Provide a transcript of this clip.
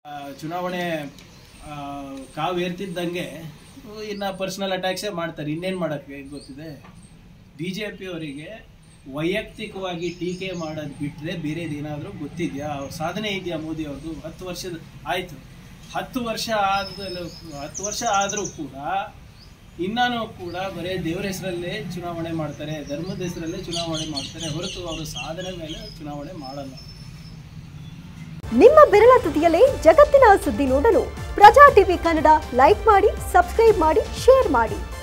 ಆ, ಚುನಾವಣೆ ಆ, ಕಾವು ಏರ್ತಿದ್ದಂಗೆ ಇನ್ನು ಪರ್ಸನಲ್ ಅಟ್ಯಾಕ್ಸೇ ಮಾಡ್ತಾರೆ ಇನ್ನೇನು ಮಾಡೋಕ್ಕೆ ಗೊತ್ತಿದೆ ಬಿ ಜೆ ಪಿಯವರಿಗೆ ವೈಯಕ್ತಿಕವಾಗಿ ಟೀಕೆ ಮಾಡೋದು ಬಿಟ್ಟರೆ ಬೇರೆದೇನಾದರೂ ಗೊತ್ತಿದೆಯಾ ಅವ್ರ ಸಾಧನೆ ಇದೆಯಾ ಮೋದಿ ಅವ್ರದ್ದು ಹತ್ತು ವರ್ಷದ ಆಯಿತು ಹತ್ತು ವರ್ಷ ಆದಮೇಲೆ ಹತ್ತು ವರ್ಷ ಆದರೂ ಕೂಡ ಇನ್ನೂ ಕೂಡ ಬರೀ ದೇವರ ಹೆಸರಲ್ಲೇ ಚುನಾವಣೆ ಮಾಡ್ತಾರೆ ಧರ್ಮದ ಹೆಸರಲ್ಲೇ ಚುನಾವಣೆ ಮಾಡ್ತಾರೆ ಹೊರತು ಅವರು ಸಾಧನೆ ಮೇಲೆ ಚುನಾವಣೆ ಮಾಡಲ್ಲ ನಿಮ್ಮ ಬೆರಳ ತುದಿಯಲ್ಲೇ ಜಗತ್ತಿನ ಸುದ್ದಿ ನೋಡಲು ಪ್ರಜಾ ಟಿವಿ ಕನ್ನಡ ಲೈಕ್ ಮಾಡಿ ಸಬ್ಸ್ಕ್ರೈಬ್ ಮಾಡಿ ಶೇರ್ ಮಾಡಿ